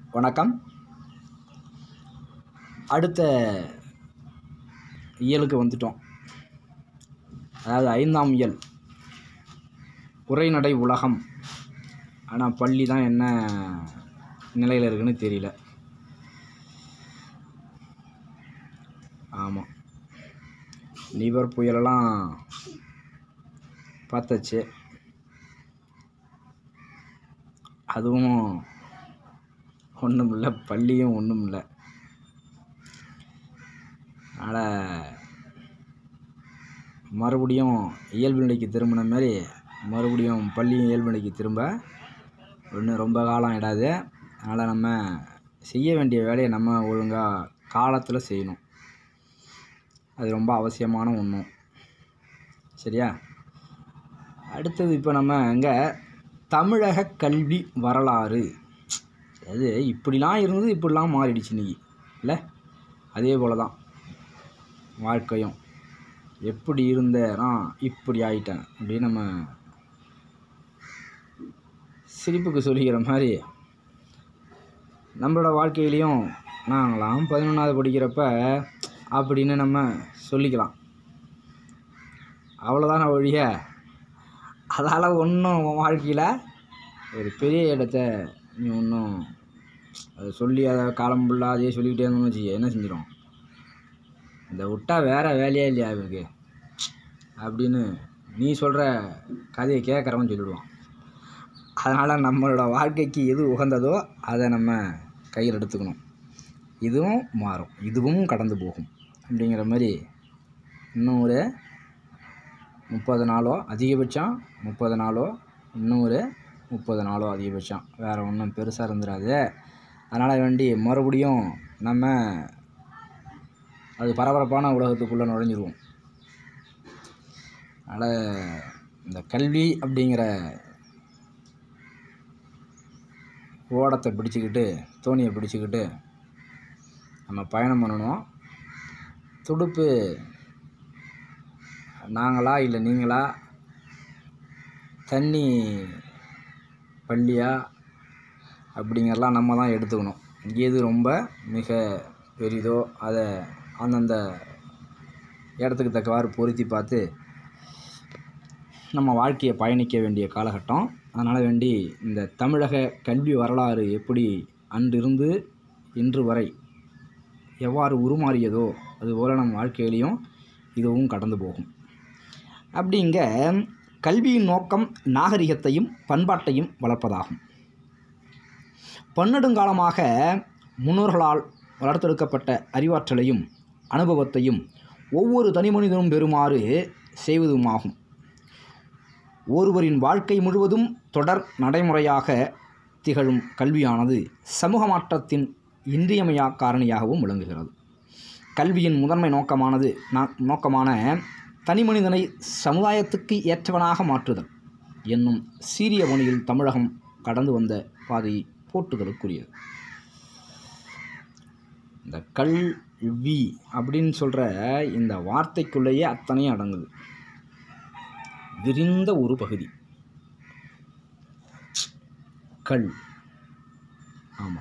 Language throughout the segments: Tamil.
வணக்கம் அடுத்த இயலுக்கு வந்துட்டோம் அதாவது ஐந்தாம் இயல் உரைநடை உலகம் ஆனால் பள்ளி தான் என்ன நிலையில் இருக்குன்னு தெரியல ஆமாம் நிவர் புயலெல்லாம் பார்த்தாச்சு அதுவும் ஒன்றும் இல்லை பள்ளியும் ஒன்றும் இல்லை அதனால் மறுபடியும் இயல்பு நிலைக்கு திரும்பின மாதிரி மறுபடியும் பள்ளியும் இயல்பு நிலைக்கு திரும்ப ஒன்றும் ரொம்ப காலம் ஆகிடாது அதனால் நம்ம செய்ய வேண்டிய வேலையை நம்ம ஒழுங்காக காலத்தில் செய்யணும் அது ரொம்ப அவசியமான ஒன்றும் சரியா அடுத்தது இப்போ நம்ம இங்கே தமிழக கல்வி வரலாறு அது இப்படிலாம் இருந்தது இப்படிலாம் மாறிடுச்சு இன்னைக்கு இல்லை அதே போல் தான் வாழ்க்கையும் எப்படி இருந்தேனா இப்படி ஆயிட்டேன் அப்படின்னு நம்ம சிரிப்புக்கு சொல்லிக்கிற மாதிரி நம்மளோட வாழ்க்கையிலையும் நாங்களாம் பதினொன்றாவது படிக்கிறப்ப அப்படின்னு நம்ம சொல்லிக்கலாம் அவ்வளோதான ஒழிய அதால் ஒன்றும் உன் வாழ்க்கையில் ஒரு பெரிய இடத்த நீ ஒன்றும் அதை சொல்லி அதை காலம் ஃபுல்லாக அதையே சொல்லிக்கிட்டே இருந்தோம்னு வச்சுக்க என்ன செஞ்சிடும் இந்த விட்டா வேறு வேலையே இல்லையா இவருக்கு அப்படின்னு நீ சொல்கிற கதையை கேட்குறவன் சொல்லிடுவான் அதனால் நம்மளோட வாழ்க்கைக்கு எது உகந்ததோ அதை நம்ம கையில் எடுத்துக்கணும் இதுவும் மாறும் இதுவும் கடந்து போகும் அப்படிங்கிற மாதிரி இன்னும் ஒரு முப்பது நாளோ அதிகபட்சம் முப்பது நாளோ இன்னும் ஒரு முப்பது நாளோ அதிகபட்சம் வேறு ஒன்றும் பெருசாக இருந்துடாது அதனால் வேண்டி மறுபடியும் நம்ம அது பரபரப்பான உலகத்துக்குள்ளே நுழைஞ்சிருவோம் அதனால் இந்த கல்வி அப்படிங்கிற ஓடத்தை பிடிச்சிக்கிட்டு தோணியை பிடிச்சிக்கிட்டு நம்ம பயணம் பண்ணணும் துடுப்பு நாங்களா இல்லை நீங்களா தண்ணி பள்ளியா அப்படிங்கிறலாம் நம்ம தான் எடுத்துக்கணும் எது ரொம்ப மிக பெரிதோ அதை அந்தந்த இடத்துக்கு தக்கவாறு பொருத்தி பார்த்து நம்ம வாழ்க்கையை பயணிக்க வேண்டிய காலகட்டம் அதனால் வேண்டி இந்த தமிழக கல்வி வரலாறு எப்படி அன்றிருந்து இன்று வரை எவ்வாறு உருமாறியதோ அதுபோல் நம்ம வாழ்க்கையிலையும் இதுவும் கடந்து போகும் அப்படிங்க கல்வியின் நோக்கம் நாகரிகத்தையும் பண்பாட்டையும் வளர்ப்பதாகும் பன்னெடுங்காலமாக முன்னோர்களால் வளர்த்தெடுக்கப்பட்ட அறிவாற்றலையும் அனுபவத்தையும் ஒவ்வொரு தனிமனிதனும் பெறுமாறு செய்வதுமாகும் ஒருவரின் வாழ்க்கை முழுவதும் தொடர் நடைமுறையாக திகழும் கல்வியானது சமூக மாற்றத்தின் இன்றியமையா காரணியாகவும் விளங்குகிறது கல்வியின் முதன்மை நோக்கமானது நா- நோக்கமான தனிமனிதனை சமுதாயத்துக்கு ஏற்றவனாக மாற்றுதல் என்னும் சீரிய பணியில் தமிழகம் கடந்து வந்த பாதை போற்றுதலுக்குரியது இந்த கல்வி அப்படின்னு சொல்கிற இந்த வார்த்தைக்குள்ளேயே அத்தனையும் அடங்குது விரிந்த ஒரு பகுதி கல் ஆமாம்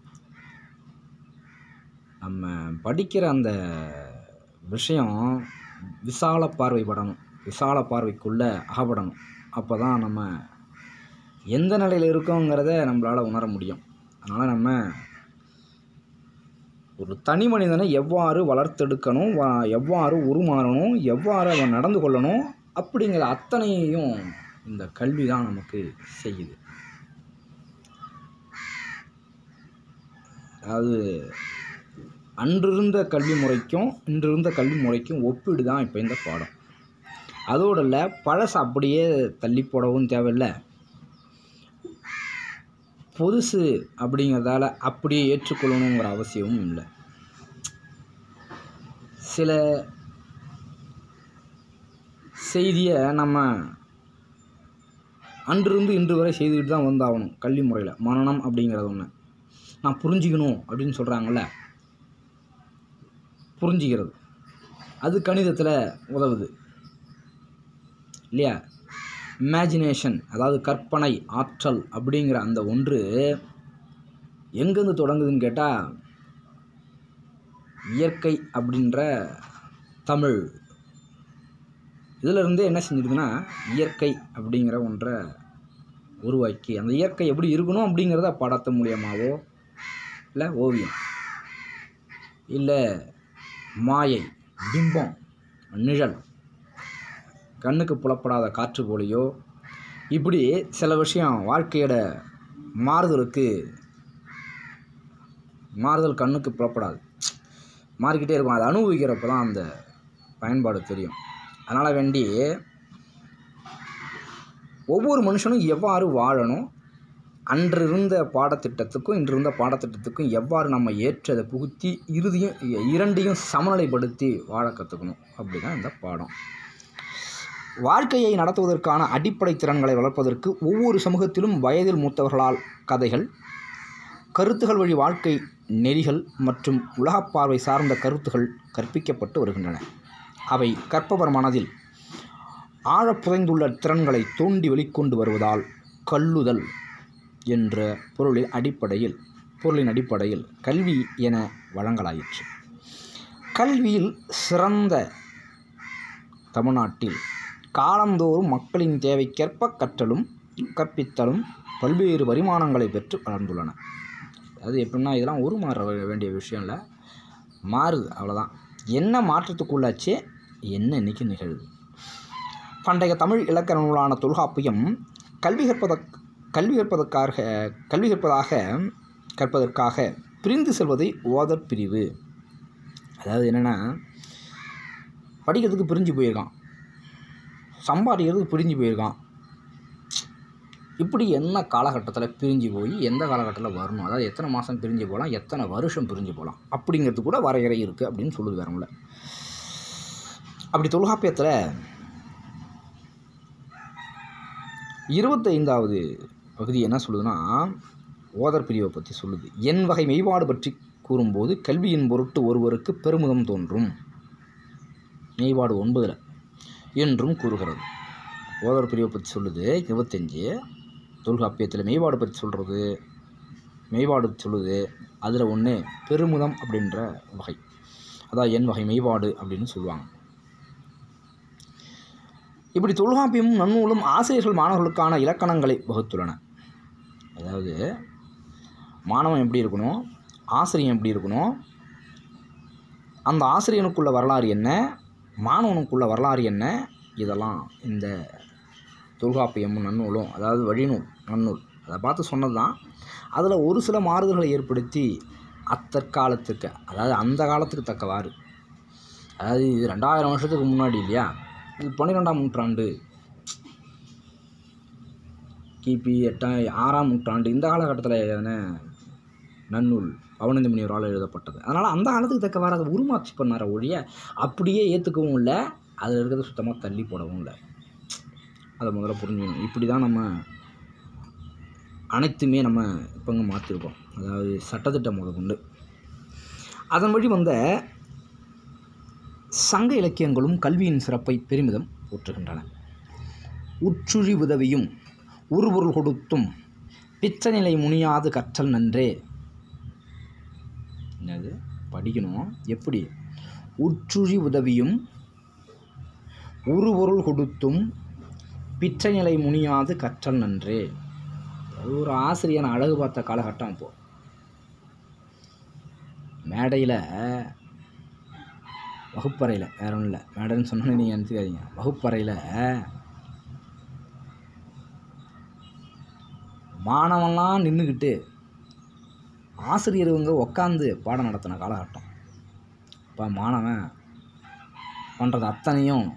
நம்ம படிக்கிற அந்த விஷயம் விசால பார்வைப்படணும் விசால பார்வைக்குள்ளே அகப்படணும் அப்போ தான் நம்ம எந்த நிலையில் இருக்கோங்கிறத நம்மளால் உணர முடியும் அதனால் நம்ம ஒரு தனி மனிதனை எவ்வாறு வளர்த்தெடுக்கணும் வா- எவ்வாறு உருமாறணும் எவ்வாறு அவன் நடந்து கொள்ளணும் அப்படிங்கிற அத்தனையையும் இந்த கல்வி தான் நமக்கு செய்யுது அதாவது அன்றிருந்த கல்வி முறைக்கும் இன்றிருந்த கல்வி முறைக்கும் ஒப்பீடு தான் இப்போ இந்த பாடம் அதோடு இல்லை பழசு அப்படியே தள்ளி போடவும் தேவையில்லை புதுசு அப்படிங்கிறதால அப்படியே ஏற்றுக்கொள்ளணுங்கிற அவசியமும் இல்லை சில செய்தியை நம்ம அன்றிருந்து இன்று வரை செய்துக்கிட்டு தான் வந்தாகணும் கல்வி முறையில் மனனம் அப்படிங்கிறது ஒன்று நான் புரிஞ்சிக்கணும் அப்படின்னு சொல்கிறாங்கல்ல புரிஞ்சிக்கிறது அது கணிதத்தில் உதவுது இல்லையா இமேஜினேஷன் அதாவது கற்பனை ஆற்றல் அப்படிங்கிற அந்த ஒன்று எங்கேருந்து தொடங்குதுன்னு கேட்டால் இயற்கை அப்படின்ற தமிழ் இதிலிருந்து என்ன செஞ்சிருக்குன்னா இயற்கை அப்படிங்கிற ஒன்றை உருவாக்கி அந்த இயற்கை எப்படி இருக்கணும் அப்படிங்கிறத படத்து மூலியமாகவோ இல்லை ஓவியம் இல்லை மாயை பிம்பம் நிழல் கண்ணுக்கு புலப்படாத காற்று போலியோ இப்படி சில விஷயம் வாழ்க்கையோட மாறுதலுக்கு மாறுதல் கண்ணுக்கு புலப்படாது மாறிக்கிட்டே இருக்கும் அதை அனுபவிக்கிறப்ப தான் அந்த பயன்பாடு தெரியும் அதனால் வேண்டி ஒவ்வொரு மனுஷனும் எவ்வாறு வாழணும் அன்று இருந்த பாடத்திட்டத்துக்கும் இன்று இருந்த பாடத்திட்டத்துக்கும் எவ்வாறு நம்ம ஏற்றதை புகுத்தி இறுதியும் இரண்டையும் சமநிலைப்படுத்தி வாழ கற்றுக்கணும் அப்படி தான் இந்த பாடம் வாழ்க்கையை நடத்துவதற்கான அடிப்படை திறன்களை வளர்ப்பதற்கு ஒவ்வொரு சமூகத்திலும் வயதில் மூத்தவர்களால் கதைகள் கருத்துகள் வழி வாழ்க்கை நெறிகள் மற்றும் உலகப் பார்வை சார்ந்த கருத்துகள் கற்பிக்கப்பட்டு வருகின்றன அவை கற்பவர் மனதில் ஆழப் புதைந்துள்ள திறன்களை தோண்டி வெளிக்கொண்டு வருவதால் கல்லுதல் என்ற பொருளின் அடிப்படையில் பொருளின் அடிப்படையில் கல்வி என வழங்கலாயிற்று கல்வியில் சிறந்த தமிழ்நாட்டில் காலந்தோறும் மக்களின் தேவைக்கேற்ப கற்றலும் கற்பித்தலும் பல்வேறு பரிமாணங்களை பெற்று வளர்ந்துள்ளன அது எப்படின்னா இதெல்லாம் உருமாற வே- வேண்டிய விஷயம் இல்லை மாறுது அவ்வளோதான் என்ன மாற்றத்துக்குள்ளாச்சே என்ன இன்னைக்கு நிகழுது பண்டைய தமிழ் இலக்கண நூலான தொல்காப்பியம் கல்வி கற்பதற் கல்வி கற்பதற்காக கல்வி கற்பதாக கற்பதற்காக பிரிந்து செல்வதை ஓதற் பிரிவு அதாவது என்னென்னா படிக்கிறதுக்கு பிரிஞ்சு போயிருக்கான் சம்பாதிக்கிறதுக்கு பிரிஞ்சு போயிருக்கான் இப்படி என்ன காலகட்டத்தில் பிரிஞ்சு போய் எந்த காலகட்டத்தில் வரணும் அதாவது எத்தனை மாதம் பிரிஞ்சு போகலாம் எத்தனை வருஷம் பிரிஞ்சு போகலாம் அப்படிங்கிறது கூட வரையறை இருக்குது அப்படின்னு சொல்லுது வேறமில்ல அப்படி தொல்காப்பியத்தில் இருபத்தைந்தாவது பகுதி என்ன சொல்லுதுன்னா ஓதர் பிரிவை பற்றி சொல்லுது என் வகை மெய்பாடு பற்றி கூறும்போது கல்வியின் பொருட்டு ஒருவருக்கு பெருமிதம் தோன்றும் மெய்பாடு ஒன்பதில் என்றும் கூறுகிறது ஓதர் பிரிவை பற்றி சொல்லுது இருபத்தஞ்சு தொல்காப்பியத்தில் மெய்பாடு பற்றி சொல்கிறது மெய்பாடு சொல்லுது அதில் ஒன்று பெருமிதம் அப்படின்ற வகை அதான் என் வகை மெய்பாடு அப்படின்னு சொல்லுவாங்க இப்படி தொல்காப்பியமும் நன்னூலும் ஆசிரியர்கள் மாணவர்களுக்கான இலக்கணங்களை வகுத்துள்ளன அதாவது மாணவன் எப்படி இருக்கணும் ஆசிரியன் எப்படி இருக்கணும் அந்த ஆசிரியனுக்குள்ள வரலாறு என்ன மாணவனுக்குள்ள வரலாறு என்ன இதெல்லாம் இந்த தொல்காப்பியமும் நன்னூலும் அதாவது வழிநூல் நன்னூல் அதை பார்த்து சொன்னது தான் அதில் ஒரு சில மாறுதல்களை ஏற்படுத்தி அத்தற்காலத்துக்கு அதாவது அந்த காலத்துக்கு தக்கவாறு அதாவது இது ரெண்டாயிரம் வருஷத்துக்கு முன்னாடி இல்லையா இது பன்னிரெண்டாம் நூற்றாண்டு கிபி எட்டாம் ஆறாம் நூற்றாண்டு இந்த காலகட்டத்தில் நன்னூல் அவனந்தி முனிவரால் எழுதப்பட்டது அதனால் அந்த காலத்துக்கு தக்கவாறு அதை உருமாற்றி பண்ணார ஒழிய அப்படியே ஏற்றுக்கவும் இல்லை அதில் இருக்கிறத சுத்தமாக தள்ளி போடவும் இல்லை அதை முதல்ல புரிஞ்சுக்கணும் இப்படி தான் நம்ம அனைத்துமே நம்ம இப்போங்க மாற்றிருக்கோம் அதாவது சட்டத்திட்டம் முதற்கொண்டு அதன் வழி வந்த சங்க இலக்கியங்களும் கல்வியின் சிறப்பை பெருமிதம் போற்றுகின்றன உற்றுழி உதவியும் உருபொருள் கொடுத்தும் பிச்சநிலை முனியாது கற்றல் நன்றே என்னது படிக்கணும் எப்படி உற்றுழி உதவியும் உருபொருள் கொடுத்தும் பிச்சைநிலை முனியாது கற்றல் நன்றே அது ஒரு ஆசிரியனை அழகு பார்த்த காலகட்டம் இப்போ மேடையில் வகுப்பறையில் வேற ஒன்றும் இல்லை மேடைன்னு சொன்னோன்னே நீங்கள் நினச்சிக்காதீங்க வகுப்பறையில் மாணவன்லாம் நின்றுக்கிட்டு ஆசிரியர் இவங்க உக்காந்து பாடம் நடத்தின காலகட்டம் இப்போ மாணவன் பண்ணுறது அத்தனையும்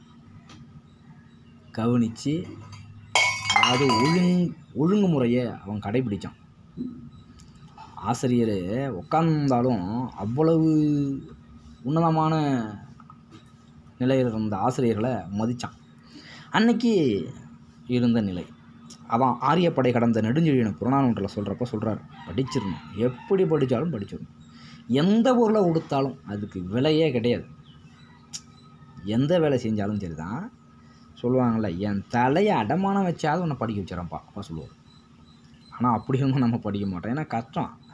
கவனித்து அதாவது ஒழுங் ஒழுங்குமுறையை அவன் கடைபிடிச்சான் ஆசிரியர் உட்கார்ந்தாலும் அவ்வளவு உன்னதமான நிலையில் இருந்த ஆசிரியர்களை மதித்தான் அன்னைக்கு இருந்த நிலை அதான் ஆரியப்படை கடந்த நெடுஞ்செழியனை புறநானூற்றில் சொல்கிறப்ப சொல்கிறார் படிச்சிடணும் எப்படி படித்தாலும் படிச்சிடணும் எந்த பொருளை கொடுத்தாலும் அதுக்கு விலையே கிடையாது எந்த வேலை செஞ்சாலும் சரி தான் சொல்லுவாங்கள்ல என் தலையை அடமானம் வச்சாவது உன்னை படிக்க வச்சிடறேன்ப்பா அப்பா சொல்லுவார் ஆனால் அப்படி இருந்தும் நம்ம படிக்க மாட்டோம் ஏன்னா கஷ்டம்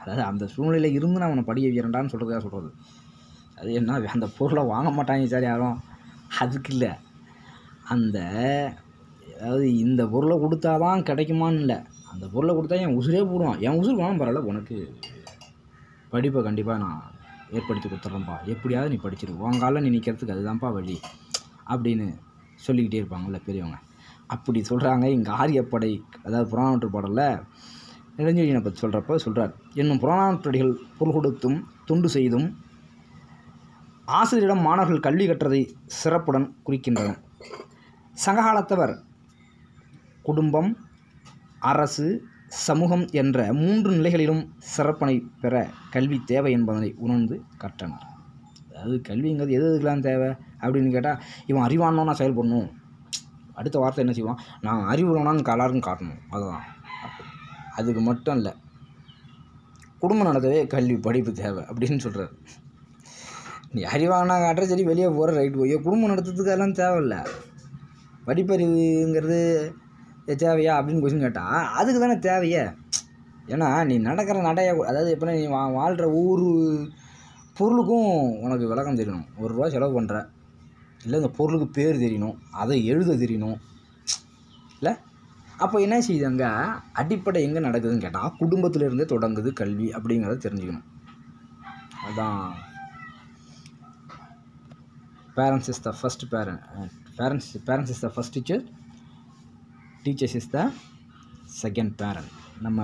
அதாவது அந்த சூழ்நிலையில் இருந்து நான் அவனை படிக்க வைக்கிறேன்டான்னு சொல்கிறதுக்காக சொல்கிறது அது என்ன அந்த பொருளை வாங்க மாட்டாங்க சார் யாரும் அதுக்கு இல்லை அந்த அதாவது இந்த பொருளை கொடுத்தா தான் கிடைக்குமான்னு இல்லை அந்த பொருளை கொடுத்தா என் உசுரே போடுவான் என் உசுர் வேணும் பரவாயில்ல உனக்கு படிப்பை கண்டிப்பாக நான் ஏற்படுத்தி கொடுத்துட்றேன்ப்பா எப்படியாவது நீ படிச்சிரு உன் காலில் நீ நிற்கிறதுக்கு அதுதான்ப்பா வழி அப்படின்னு சொல்லிக்கிட்டே இருப்பாங்கள்ல பெரியவங்க அப்படி சொல்கிறாங்க இங்கே ஆரியப்படை அதாவது புறநானூற்று பாடலில் இளைஞரினை பற்றி சொல்கிறப்ப சொல்கிறார் என்னும் புறநானூற்றடிகள் பொருள் கொடுத்தும் தொண்டு செய்தும் ஆசிரியரிடம் மாணவர்கள் கல்வி கற்றதை சிறப்புடன் குறிக்கின்றன சங்ககாலத்தவர் குடும்பம் அரசு சமூகம் என்ற மூன்று நிலைகளிலும் சிறப்பனை பெற கல்வி தேவை என்பதனை உணர்ந்து கற்றனர் அதாவது கல்விங்கிறது எது எதுக்கெல்லாம் தேவை அப்படின்னு கேட்டால் இவன் அறிவானவனா செயல்படணும் அடுத்த வார்த்தை என்ன செய்வான் நான் அறிவுள்ளவனான்னு எல்லாருக்கும் காட்டணும் அதுதான் அதுக்கு மட்டும் இல்லை குடும்பம் நடத்தவே கல்வி படிப்பு தேவை அப்படின்னு சொல்கிறார் நீ அறிவானா காட்டுற சரி வெளியே போகிற ரைட் போய் குடும்பம் நடத்துறதுக்கு அதெல்லாம் தேவையில்லை படிப்பறிவுங்கிறது தேவையா அப்படின்னு கொஸ்டின் கேட்டால் அதுக்கு தானே தேவையே ஏன்னா நீ நடக்கிற நடைய அதாவது எப்படின்னா நீ வா வாழ்கிற ஒவ்வொரு பொருளுக்கும் உனக்கு விளக்கம் தெரியணும் ஒரு ரூபா செலவு பண்ணுற இல்லை இந்த பொருளுக்கு பேர் தெரியணும் அதை எழுத தெரியணும் இல்லை அப்போ என்ன செய்யுது அங்கே அடிப்படை எங்கே நடக்குதுன்னு கேட்டால் குடும்பத்திலிருந்தே தொடங்குது கல்வி அப்படிங்கிறத தெரிஞ்சுக்கணும் அதான் parents is the first parent parents parents is the first teacher teachers is the second parent நம்ம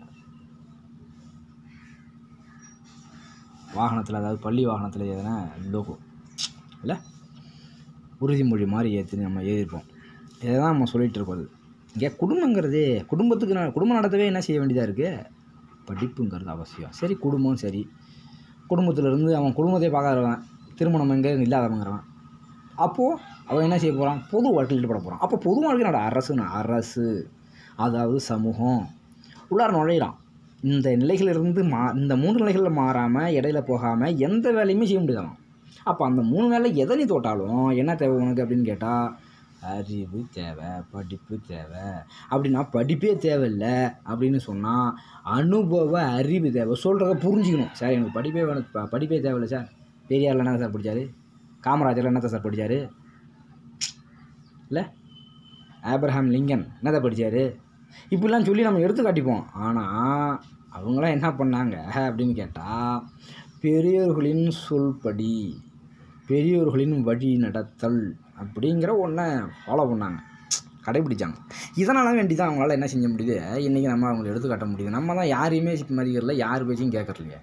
வாகனத்தில் அதாவது பள்ளி வாகனத்தில் எதனா லோகோ இல்லை உறுதிமொழி மாதிரி ஏற்றி நம்ம எழுதியிருப்போம் இதை தான் நம்ம சொல்லிகிட்டு இருக்கோம் இங்கே குடும்பங்கிறது குடும்பத்துக்கு நான் குடும்பம் நடத்தவே என்ன செய்ய வேண்டியதாக இருக்குது படிப்புங்கிறது அவசியம் சரி குடும்பம் சரி குடும்பத்திலேருந்து அவன் குடும்பத்தை பார்க்காதவன் திருமணம் எங்கே இல்லாதவங்கிறவன் அப்போது அவன் என்ன செய்ய போகிறான் பொது வாழ்க்கையில் ஈடுபட போகிறான் அப்போ பொது வாழ்க்கையோட அரசுன்னு அரசு அதாவது சமூகம் உள்ளார நுழையிறான் இந்த நிலைகளிலிருந்து மா இந்த மூன்று நிலைகளில் மாறாமல் இடையில போகாமல் எந்த வேலையுமே செய்ய முடியாது அவன் அப்போ அந்த மூணு வேலை எதை நீ தோட்டாலும் என்ன தேவை உனக்கு அப்படின்னு கேட்டால் அறிவு தேவை படிப்பு தேவை அப்படின்னா படிப்பே தேவையில்லை அப்படின்னு சொன்னால் அனுபவ அறிவு தேவை சொல்கிறத புரிஞ்சுக்கணும் சார் எனக்கு படிப்பே வேணும் ப- படிப்பே தேவையில்லை சார் பெரியாரில் என்ன சார் படித்தார் காமராஜர் என்னத்தை சார் படித்தார் இல்லை ஆப்ரஹாம் லிங்கன் என்னத்தை படித்தார் இப்படிலாம் சொல்லி நம்ம எடுத்து காட்டிப்போம் ஆனால் அவங்களாம் என்ன பண்ணாங்க அப்படின்னு கேட்டால் பெரியோர்களின் சொல்படி பெரியோர்களின் வழி நடத்தல் அப்படிங்கிற ஒன்றை ஃபாலோ பண்ணாங்க கடைபிடிச்சாங்க இதனால் வேண்டி தான் அவங்களால என்ன செஞ்ச முடியுது இன்றைக்கி நம்ம அவங்கள எடுத்து காட்ட முடியுது நம்ம தான் யாரையுமே மதிக்கிறதில்ல யார் பேச்சையும் கேட்கறதில்லையே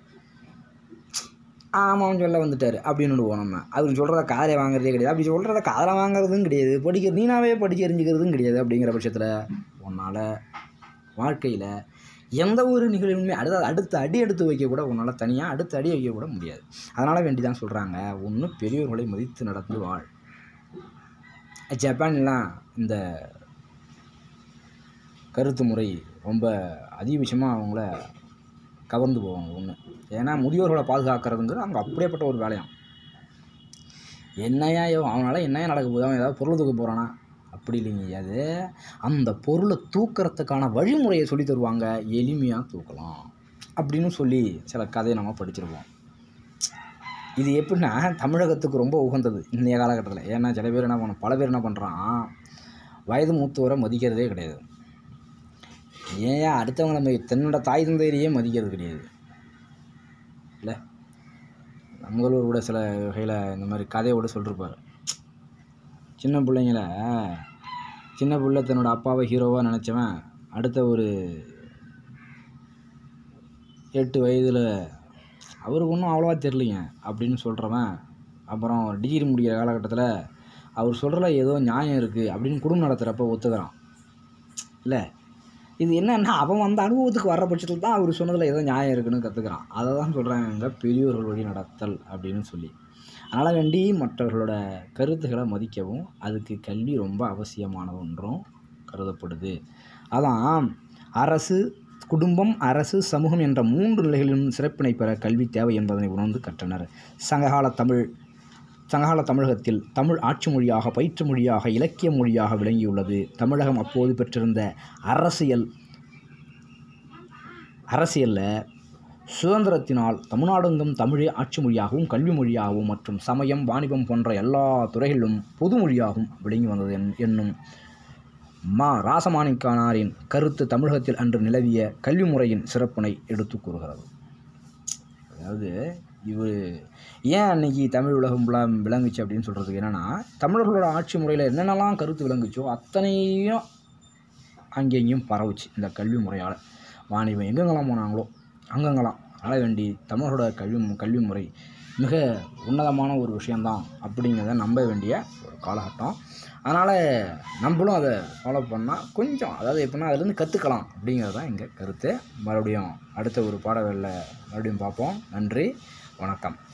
ஆமாம் சொல்ல வந்துட்டார் அப்படின்னு விடுவோம் நம்ம அவர் சொல்கிறத காதை வாங்குறதே கிடையாது அப்படி சொல்கிறத காதை வாங்குறதும் கிடையாது படிக்க நீனாவே படிக்க அறிஞ்சிக்கிறதும் கிடையாது அப்படிங்கிற பட்சத்தில் உன்னால் வாழ்க்கையில் எந்த ஒரு நிகழ்வுமே அடுத்த அடுத்த அடி எடுத்து வைக்க கூட உன்னால் தனியாக அடுத்த அடி வைக்க கூட முடியாது அதனால் வேண்டி தான் சொல்கிறாங்க ஒன்று பெரியோர்களை மதித்து நடந்து வாழ் ஜப்பான்லாம் இந்த கருத்து முறை ரொம்ப அதிகபட்சமாக அவங்கள கவர்ந்து போவாங்க ஒன்று ஏன்னா முதியோர்களை பாதுகாக்கிறதுங்கிறது அங்கே அப்படியேப்பட்ட ஒரு வேலையாம் என்னையா இவன் அவனால் என்னையா நடக்க போகுது அவன் ஏதாவது பொருள் தூக்க போகிறானா அப்படி இல்லைங்க அது அந்த பொருளை தூக்கிறதுக்கான வழிமுறையை சொல்லி தருவாங்க எளிமையாக தூக்கலாம் அப்படின்னு சொல்லி சில கதையை நம்ம படிச்சிருப்போம் இது எப்படின்னா தமிழகத்துக்கு ரொம்ப உகந்தது இன்றைய காலகட்டத்தில் ஏன்னா சில பேர் என்ன பண்ண பல பேர் என்ன பண்ணுறான் வயது மூத்தவரை மதிக்கிறதே கிடையாது ஏன் அடுத்தவங்க நம்ம தன்னோட தாய் தந்தையரையே மதிக்கிறது கிடையாது இல்லை நம்மளூர் கூட சில வகையில் இந்த மாதிரி கதையோடு சொல்லிருப்பார் சின்ன பிள்ளைங்கள சின்ன பிள்ளை தன்னோட அப்பாவை ஹீரோவாக நினச்சவன் அடுத்த ஒரு எட்டு வயதில் அவருக்கு ஒன்றும் அவ்வளோவா தெரிலிங்க அப்படின்னு சொல்கிறவன் அப்புறம் டிகிரி முடிக்கிற காலகட்டத்தில் அவர் சொல்கிறல ஏதோ நியாயம் இருக்குது அப்படின்னு குடும்பம் நடத்துகிறப்ப ஒத்துக்கிறான் இல்லை இது என்னன்னா அவன் அந்த அனுபவத்துக்கு வர்ற பட்சத்தில் தான் அவர் சொன்னதில் ஏதோ நியாயம் இருக்குன்னு கற்றுக்கிறான் அதை தான் சொல்கிறாங்க பெரியோர்கள் வழி நடத்தல் அப்படின்னு சொல்லி அதனால் வேண்டி மற்றவர்களோட கருத்துக்களை மதிக்கவும் அதுக்கு கல்வி ரொம்ப அவசியமான ஒன்றும் கருதப்படுது அதான் அரசு குடும்பம் அரசு சமூகம் என்ற மூன்று நிலைகளிலும் சிறப்பினை பெற கல்வி தேவை என்பதனை உணர்ந்து கற்றனர் சங்ககால தமிழ் சங்ககால தமிழகத்தில் தமிழ் ஆட்சி மொழியாக பயிற்று மொழியாக இலக்கிய மொழியாக விளங்கியுள்ளது தமிழகம் அப்போது பெற்றிருந்த அரசியல் அரசியலில் சுதந்திரத்தினால் தமிழ்நாடெங்கும் தமிழே ஆட்சி மொழியாகவும் கல்வி மொழியாகவும் மற்றும் சமயம் வாணிபம் போன்ற எல்லா துறைகளிலும் பொது மொழியாகவும் விளங்கி வந்தது என் என்னும் மா ராசமாணிக்கானாரின் கருத்து தமிழகத்தில் அன்று நிலவிய கல்வி முறையின் சிறப்பினை எடுத்துக் கூறுகிறது அதாவது இவர் ஏன் அன்னைக்கு தமிழ் உலகம் ஃபுல்லாக விளங்குச்சு அப்படின்னு சொல்கிறதுக்கு என்னென்னா தமிழர்களோட ஆட்சி முறையில் என்னென்னலாம் கருத்து விளங்குச்சோ அத்தனையும் அங்கேயும் பரவுச்சு இந்த கல்வி முறையால் வாணிபம் எங்கெங்கெல்லாம் போனாங்களோ அங்கங்கெல்லாம் ஆள வேண்டி தமிழரோட கல்வி மு- கல்வி முறை மிக உன்னதமான ஒரு விஷயந்தான் அப்படிங்கிறத நம்ப வேண்டிய ஒரு காலகட்டம் அதனால் நம்மளும் அதை ஃபாலோ பண்ணால் கொஞ்சம் அதாவது எப்படின்னா அதுலேருந்து கற்றுக்கலாம் அப்படிங்கிறது தான் எங்கள் கருத்து மறுபடியும் அடுத்த ஒரு பாடல்களில் மறுபடியும் பார்ப்போம் நன்றி வணக்கம்